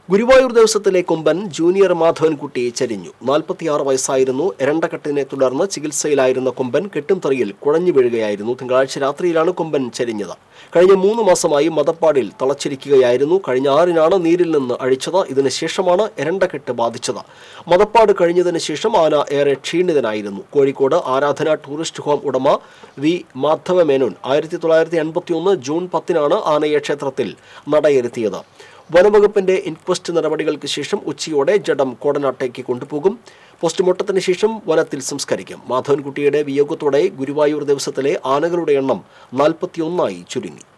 ഗുരുവായൂർ ദിവസത്തിലെ കൊമ്പൻ ജൂനിയർ മാധവൻകുട്ടി ചരിഞ്ഞു നാൽപ്പത്തിയാറ് വയസ്സായിരുന്നു എരണ്ടക്കെട്ടിനെ തുടർന്ന് ചികിത്സയിലായിരുന്ന കൊമ്പൻ കെട്ടുംതറിയിൽ കുഴഞ്ഞു വീഴുകയായിരുന്നു തിങ്കളാഴ്ച രാത്രിയിലാണ് കൊമ്പൻ ചരിഞ്ഞത് കഴിഞ്ഞ മൂന്ന് മാസമായി മതപ്പാടിൽ തളച്ചിരിക്കുകയായിരുന്നു കഴിഞ്ഞ ആറിനാണ് നീരിൽ നിന്ന് അഴിച്ചത് ഇതിനുശേഷമാണ് എരണ്ടക്കെട്ട് ബാധിച്ചത് മതപ്പാട് കഴിഞ്ഞതിന് ശേഷം ആന ഏറെ ക്ഷീണിതനായിരുന്നു കോഴിക്കോട് ആരാധന ടൂറിസ്റ്റ് ഹോം ഉടമ വി മാധവ മേനോൻ ആയിരത്തി തൊള്ളായിരത്തി എൺപത്തി ഒന്ന് ജൂൺ പത്തിനാണ് ആനയെ ക്ഷേത്രത്തിൽ നടയിരുത്തിയത് വനംവകുപ്പിന്റെ ഇൻക്വസ്റ്റ് നടപടികൾക്ക് ശേഷം ഉച്ചയോടെ ജഡം കോടനാട്ടേക്ക് കൊണ്ടുപോകും പോസ്റ്റ്മോർട്ടത്തിന് ശേഷം വനത്തിൽ സംസ്കരിക്കും മാധവൻകുട്ടിയുടെ വിയോഗത്തോടെ ഗുരുവായൂർ ദിവസത്തിലെ ആനകളുടെ എണ്ണം നാൽപ്പത്തിയൊന്നായി ചുരുങ്ങി